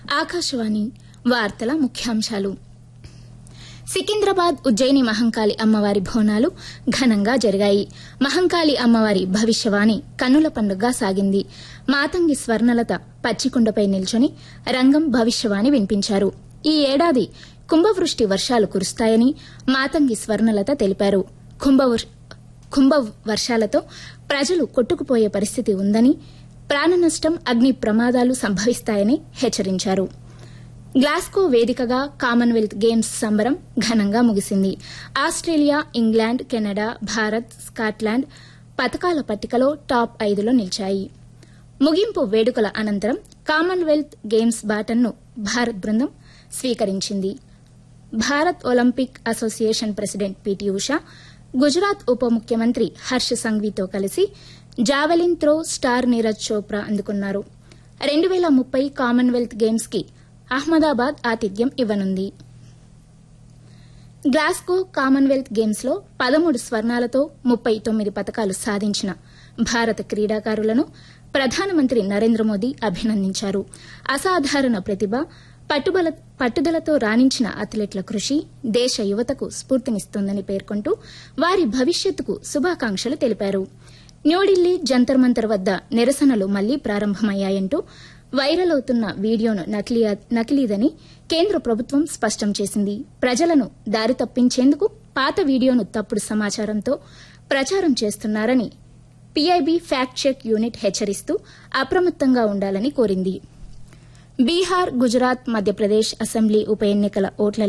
ఆకాశవాణి వార్తల ముఖ్యాంశాలు సికింద్రాబాద్ ఉజ్జయిని మహంకాళి అమ్మవారి బోనాలు ఘనంగా జరిగాయి మహంకాళి అమ్మవారి భవిష్యవాణి కన్నుల పండుగగా సాగింది మాతంగి స్వర్ణలత పచ్చికుండపై నిల్చొని రంగం భవిష్యవాణి వినిపించారు ఈ ఏడాది కుంభవృష్టి వర్షాలు కురుస్తాయని మాతంగి స్వర్ణలత తెలిపారు కుంభ వర్షాలతో ప్రజలు కొట్టుకుపోయే పరిస్థితి ఉందని ప్రాణనష్టం అగ్ని ప్రమాదాలు సంభవిస్తాయని హెచ్చరించారు గ్లాస్గో వేదికగా కామన్వెల్త్ గేమ్స్ సంబరం ఘనంగా ముగిసింది Australia England Canada Bharat Scotland పతకాల పట్టికలో టాప్ ఐదులో నిలిచాయి ముగింపు వేడుకల అనంతరం కామన్వెల్త్ గేమ్స్ బాటన్ను భారత్ బృందం స్వీకరించింది Bharat Olympic association president PT Usha Gujarat ఉప ముఖ్యమంత్రి హర్ష సంఘ్వీతో కలిసి javelin throw star Neeraj Chopra అందుకున్నారు రెండు పేల ముప్పై కామన్వెల్త్ గేమ్స్ కి అహ్మదాబాద్ ఆతిథ్యం ఇవ్వనుంది గ్లాస్గో కామన్వెల్త్ గేమ్స్ లో పదమూడు స్వర్ణాలతో ముప్పై తొమ్మిది పతకాలు సాధించిన భారత క్రీడాకారులను ప్రధానమంత్రి నరేంద్ర మోదీ అభినందించారు అసాధారణ ప్రతిభ పట్టుదలతో రాణించిన అథ్లెట్ల కృషి దేశ యువతకు స్ఫూర్తినిస్తోందని పేర్కొంటూ వారి భవిష్యత్తుకు శుభాకాంక్షలు తెలిపారు న్యూఢిల్లీ జంతర్ మంతర్ వద్ద నిరసనలు మళ్లీ ప్రారంభమయ్యాయంటూ వైరల్ అవుతున్న వీడియోను నకిలీదని కేంద్ర ప్రభుత్వం స్పష్టం చేసింది ప్రజలను దారి తప్పించేందుకు పాత వీడియోను తప్పుడు సమాచారంతో ప్రచారం చేస్తున్నారని పీఐబీ ఫ్యాక్ట్ చెక్ యూనిట్ హెచ్చరిస్తూ అప్రమత్తంగా ఉండాలని కోరింది బీహార్ గుజరాత్ మధ్యప్రదేశ్ అసెంబ్లీ ఉప ఎన్నికల ఓట్ల